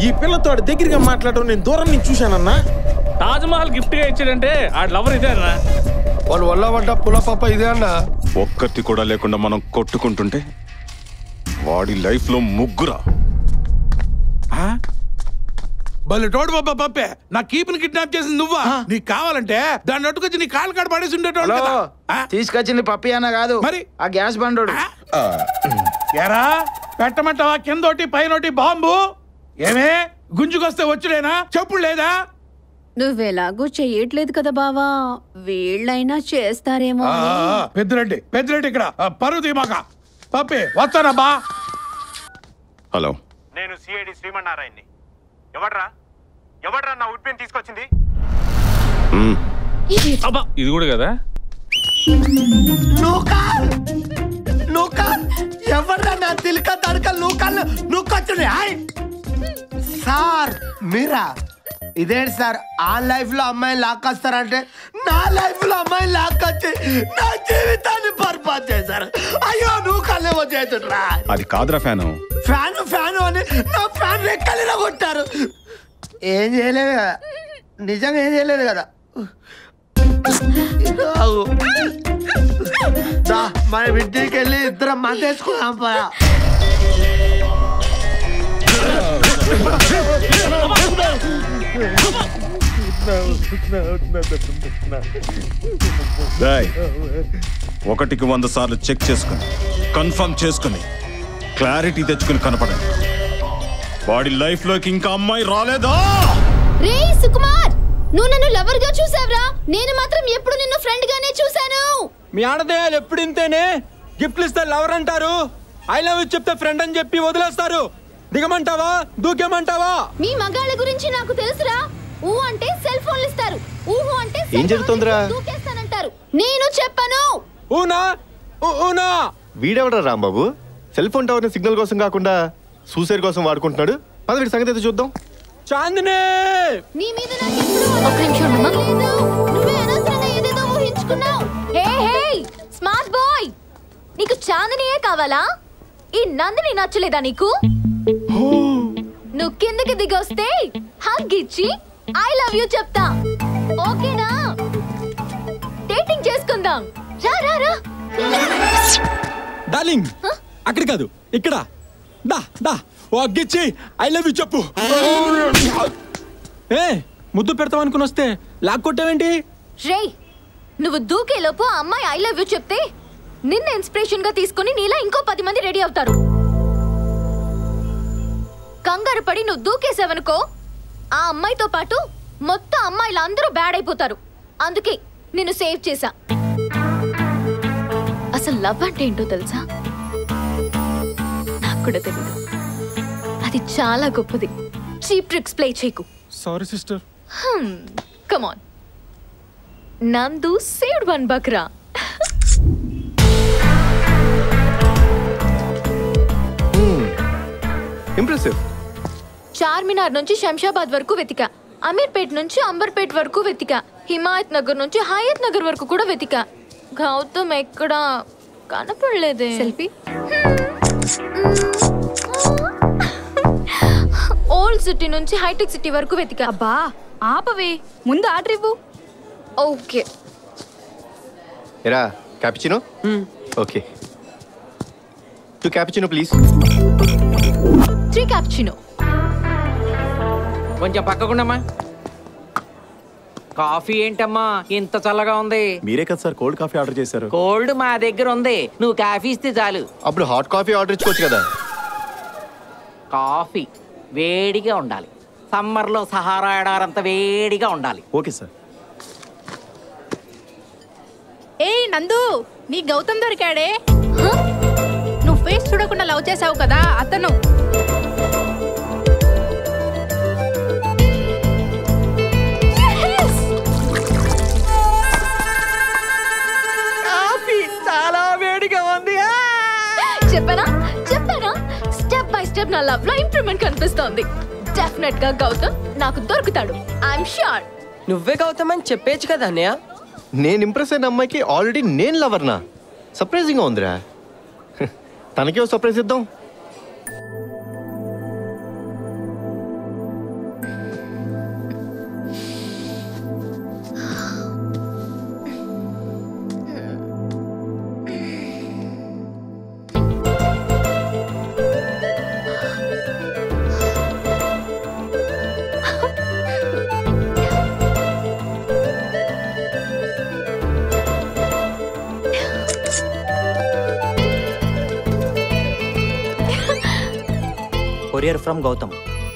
ఈ పిల్లతో ఆడి దగ్గరగా మాట్లాడడం నేను దూరం నుంచి చూశానన్నా తాజ్ మహల్ గిఫ్ట్ గా ఇచ్చాడంటే ఆ లవర్ ఇదే అన్న వాళ్ళు వల్ల వంట పులపప్ప ఇదే అన్న ఒక్కటి కూడా లేకుండా మనం కొట్టుకుంటుంటే వాడి లైఫ్ లో ముగ్గురా భలే తోడు బాబా పప్పే నా కీపుని కిడ్నాప్ చేసింది నువ్వా నీకు కావాలంటే దాన్ని అట్టుకొచ్చి నీ కాలు కాడ పడేసి ఉండేటోడు హలో కదా ఆ? తీసుకొచ్చింది పప్పి అన్న కాదు మరి? ఆ గ్యాస్ బండోడు ఎరా పెట్టమంటావా కిందోటి పైనోటి బాంబు ఏమే గుంజుకొస్తే వచ్చుడేనా చెప్పుడు లేదా నువ్వెలాగూ చెయ్యట్లేదు కదా బావా వీళ్ళైనా చేస్తారేమో ఆ, అని. ఆ, పెద్దిరెడ్డి పెద్దిరెడ్డి ఇక్కడ ఆ, పరువు తీమాక పప్పి వస్తానబ్బా హలో నేను సిఐడి శ్రీమన్నారాయణని ఎవడ్రా ఎవడ్రా నా ఉడ్పిని తీసుకొచ్చింది మ్మ్. అబ్బా ఇది కూడా కదా నూకాల్ నూకాల్ ఎవరా నా తిలక తడక నూకాల్ నూకొచ్చుని హాయ్ సార్ మీరా ఇదేంటి సార్ ఆ లైఫ్ లో అమ్మాయిని లాక్కొస్తారంటే నా లైఫ్ లో అమ్మాయిని లాక్కొచ్చి నా జీవితాన్ని బర్బాద్ చేశారు అయ్యో నువ్వు కళ్ళేమో చేతుడ్రా అది కాదురా ఫ్యాను ఫ్యాన్ ఫ్యాన్ అని నా ఫ్యాన్ రెక్కలిలో కొట్టారు ఏం చేయలేదు కదా నిజంగా ఏం చేయలేదు కదా ఆగు. దా, మన ఇంటికి వెళ్ళి ఇద్దరం మందేసుకున్నాం పా రేయ్, ఒకటికి వంద సార్లు చెక్ చేసుకుని కన్ఫర్మ్ చేసుకుని క్లారిటీ తెచ్చుకుని కనపడండి వాడి లైఫ్ లోకి ఇంకా అమ్మాయి రాలేదా రే సుకుమార్ నువ్వు నన్ను లవర్ గా చూసావురా నేను మాత్రం ఎప్పుడు నిన్ను ఫ్రెండ్ గానే చూశాను మీ ఆడదేయాలు ఎప్పుడు ఇంతేనే గిఫ్ట్లు ఇస్తే లవర్ అంటారు ఐ లవ్ యూ చెప్తే ఫ్రెండ్ అని చెప్పి వదిలేస్తారు దిగమంటావా దూకేమంటావా మీ మగాళ్ళ గురించి నాకు తెలుసురా ఊ అంటే సెల్ ఫోన్లు ఇస్తారు ఊహు అంటే cell ఏం జరుగుతోందిరా? phone దూకేస్తానంటారు నేను చెప్పను ఊనా ఊ- ఊనా వీడెవడా Rambabu cell phone tower signal కోసం కాకుండా సూసైడ్ కోసం వాడుకుంటున్నాడు పద వీడి సంగతి అయితే చూద్దాం చాందిని నీ మీద నాకు ఎప్పుడూ ఒక నిమిషం లేదు నువ్వే అనవసరంగా ఏదేదో ఊహించుకున్నావు హే హే స్మార్ట్ బాయ్ నీకు చాందినియే కావాలా ఈ నందిని నచ్చలేదా నీకు నువ్వు కిందకి దిగొస్తే హగ్ ఇచ్చి ఐ లవ్ యూ చెప్తా ఓకేనా డేటింగ్ చేసుకుందాం రా రా రా డార్లింగ్ అక్కడ కాదు ఇక్కడ దా దా ఓ అగ్గిచ్చి ఐ లవ్ యూ చెప్పు ఏ ముద్దు పెడతాం అనుకుని వస్తే లాక్ కొట్టావేంటి రేయ్ నువ్వు దూకేలోపు ఆ అమ్మాయి ఐ లవ్ యూ చెప్తే నిన్న ఇన్స్పిరేషన్ గా తీసుకుని నీలా ఇంకో పది మంది రెడీ అవుతారు కంగారు పడి నువ్వు దూకేసావనుకో ఆ అమ్మాయితో పాటు మొత్తం అమ్మాయిలు అందరూ బ్యాడ్ అయిపోతారు అందుకే నిన్ను సేవ్ చేశా అసలు లవ్ అంటే ఏంటో తెలుసా నాకు కూడా తెలీదు అది చాలా గొప్పది చీప్ ట్రిక్స్ ప్లే చేయకు sorry sister come on Nandu saved one బక్రా ఇంప్రెసివ్ చార్మినార్ నుంచి శంషాబాద్ వరకు వెతికా అమీర్పేట్ నుంచి అంబర్పేట్ వరకు వెతికా హిమాయత్ నగర్ నుంచి హయత్ నగర్ వరకు కూడా వెతికా గౌతమ్ ఎక్కడ కనపడలేదే సెల్ఫీ ఓల్డ్ సిటీ నుంచి హైటెక్ సిటీ వరకు వెతికా అబ్బా ఆపవే ముందు ఆర్డర్ ఇవ్వు ఓకే ఎరా cappuccino okay two cappuccino please three cappuccino కొంచెం పక్కకుండమ్మా కాఫీ ఏంటమ్మా ఇంత చల్లగా ఉంది మీరే కదా సార్ కోల్డ్ కాఫీ ఆర్డర్ చేశారు కోల్డ్ మా దగ్గర ఉంది నువ్వు కాఫీ ఇస్తే చాలు అప్పుడు హాట్ కాఫీ ఆర్డర్ ఇచ్చుకోవచ్చు కదా కాఫీ వేడిగా ఉండాలి సమ్మర్లో సహారా ఎడారంత వేడిగా ఉండాలి ఓకే సార్ ఏయ్ నందు నీ గౌతమ్ దొరికాడే నువ్వు ఫేస్ చూడకుండా లవ్ చేసావు కదా అతను కాఫీ చాలా వేడిగా ఉంది చెప్పానా చెప్పానా స్టెప్ బై స్టెప్ నా లవ్ లో ఇంప్రూవ్మెంట్ కనిపిస్తోంది డెఫినెట్ గా గౌతమ్ నాకు దొరుకుతాడు ఐఎమ్ షూర్ నువ్వే గౌతమ్ అని చెప్పేచ్చు కదా అన్నయ్య నేను ఇంప్రెస్ అయిన అమ్మాయికి ఆల్రెడీ నేను లవర్నా సర్ప్రైజింగ్గా ఉందిరా హ, తనకే ఓ సర్ప్రైజ్ ఇద్దాం కొరియర్ ఫ్రమ్ గౌతమ్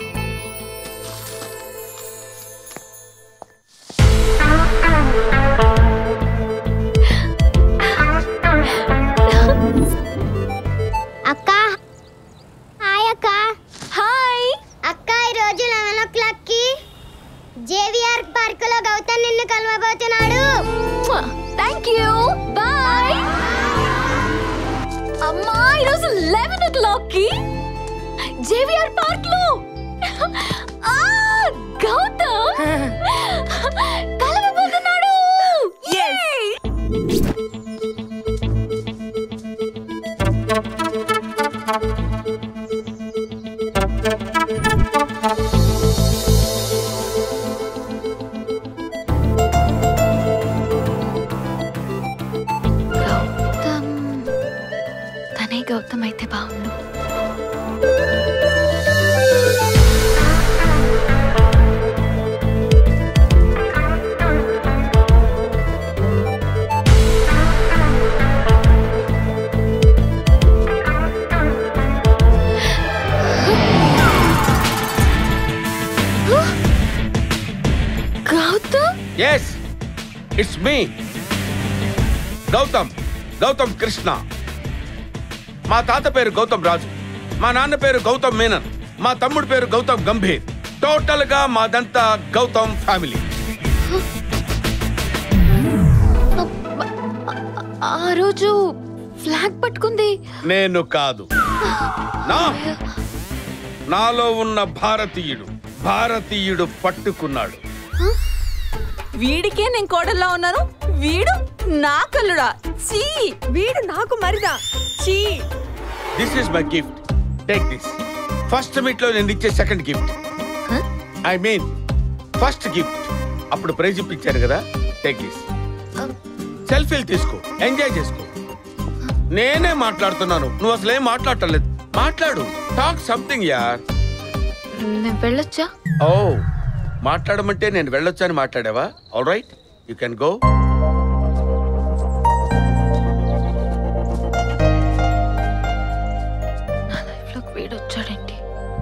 అక్క హాయ్ అక్క హాయ్ అక్క ఈ రోజు లెవెన్ ఓ క్లాక్ కి జేవిఆర్ పార్క్ లో గౌతమ్ నిన్ను కలవబోతున్నాడు థ్యాంక్ యూ బాయ్ అమ్మా ఈరోజు లెవెన్ ఓ క్లాక్ కి జేవిఆర్ పార్క్ లో ఆ, గౌతమ్ కలవబోతున్నాడు Yay! గౌతమ్ తనే గౌతమ్ అయితే బాగుండు Gautam yes it's me Gautam Gautam Krishna మా తాత పేరు గౌతమ్ రాజు మా నాన్న పేరు గౌతమ్ మేనన్ మా తమ్ముడు పేరు గౌతమ్ గంభీర్ టోటల్ గా మాదంతా గౌతమ్ ఫ్యామిలీ ఆ రోజు ఫ్లాగ్ పట్టుకుంది నేను కాదు నా నాలో ఉన్న భారతీయుడు భారతీయుడు పట్టుకున్నాడు వీడికే నేను కోడల్లా ఉన్నాను వీడు నా కల్లుడా చీ వీడు నాకు మరిదా చీ this is my gift take this first meet లో నేను ఇచ్చే second gift I mean first gift అప్పుడు ప్రైజ్ ఇప్పించాను కదా టేక్ దిస్ సెల్ఫీలు తీసుకో ఎంజాయ్ చేసుకో నేనే మాట్లాడుతున్నాను నువ్వు అసలు ఏం మాట్లాడటలేదు మాట్లాడు టాక్ సంథింగ్ యార్ నేను వెళ్ళొచ్చా ఓ మాట్లాడమంటే నేను వెళ్ళొచ్చని మాట్లాడావా all right you can go లైఫ్లోకి వీడు వచ్చాడేంటి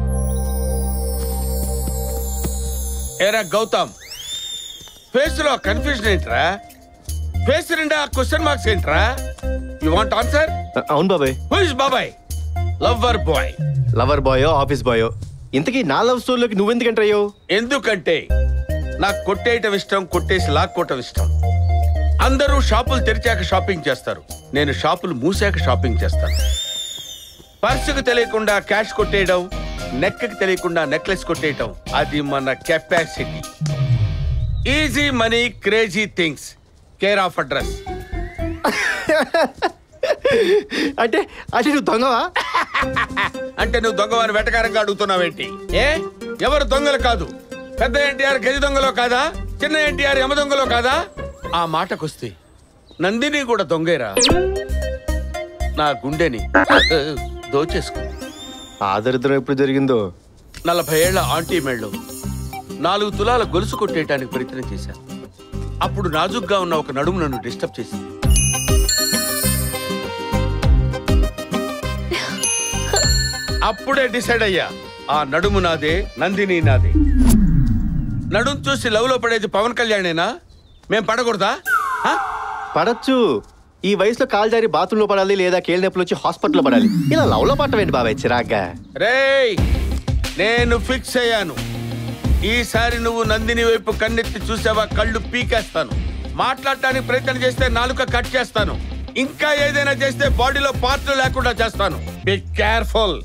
ఏరా గౌతమ్ ఫేస్ లో కన్ఫ్యూజన్ ఏంట్రా ఫేస్ నిండా క్వశ్చన్ మార్క్స్ ఏంట్రా యు వాంట్ ఆన్సర్ అవును బాబాయ్ హూ ఇస్ బాబాయ్ లవ్వర్ బాయ్ లవర్ బాయో ఆఫీస్ బాయో ఇంతకీ నా లవ్ స్టోరీలోకి నువ్వెందుకు ఎంటర్ అయ్యావు ఎందుకంటే నాకు కొట్టేయటం ఇష్టం కొట్టేసి లాక్కోవటం ఇష్టం అందరూ షాపులు తెరిచాక షాపింగ్ చేస్తారు నేను షాపులు మూసాక షాపింగ్ చేస్తాను పర్సుకు తెలియకుండా క్యాష్ కొట్టేయడం నెక్కి తెలియకుండా నెక్లెస్ కొట్టేయటం అది మన capacity easy money crazy things care of address అంటే అంటే నువ్వు దొంగవా అంటే నువ్వు దొంగవాని వెటకారంగా అడుగుతున్నావేంటి ఏ ఎవరు దొంగలు కాదు పెద్ద ఎన్టీఆర్ గది దొంగలో కాదా చిన్న ఎన్టీఆర్ యమ దొంగలో కాదా ఆ మాటకొస్తే నందిని కూడా దొంగేరా నా గుండెని దోచేసుకో ఆ దరిద్రం ఎప్పుడు జరిగిందో నలభై ఏళ్ల ఆంటీ మేళ్ళు నాలుగు తులాల గొలుసు కొట్టేయటానికి ప్రయత్నం చేశాను అప్పుడు నాజుగ్గా ఉన్న ఒక నడుము నన్ను డిస్టర్బ్ చేసింది అప్పుడే డిసైడ్ అయ్యా ఆ నడుము నాదే నందిని నాదే నడుము చూసి లవ్ లో పడేది పవన్ కళ్యాణేనా మేం పడకూడదా పడచ్చు ఈ వయసులో కాలు జారి బాత్రూంలో పడాలి లేదా కేళ్ళ నొప్పులు వచ్చి హాస్పిటల్లో పడాలి ఇలా లవ్లో పట్టవేంటి బాబాయ్ చిరాగ్గా రేయ్ నేను ఫిక్స్ అయ్యాను ఈసారి నువ్వు నందిని వైపు కన్నెత్తి చూసావా కళ్ళు పీకేస్తాను మాట్లాడటానికి ప్రయత్నం చేస్తే నాలుక కట్ చేస్తాను ఇంకా ఏదైనా చేస్తే బాడీలో పార్ట్లు లేకుండా చేస్తాను బి కేర్ఫుల్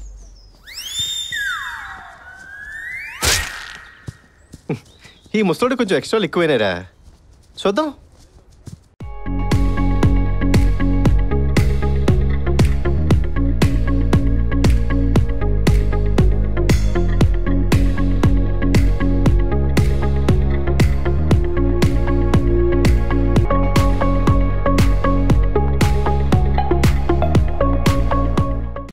ఈ ముసలోడు కొంచెం ఎక్స్ట్రా ఎక్కువైనారా చూద్దాం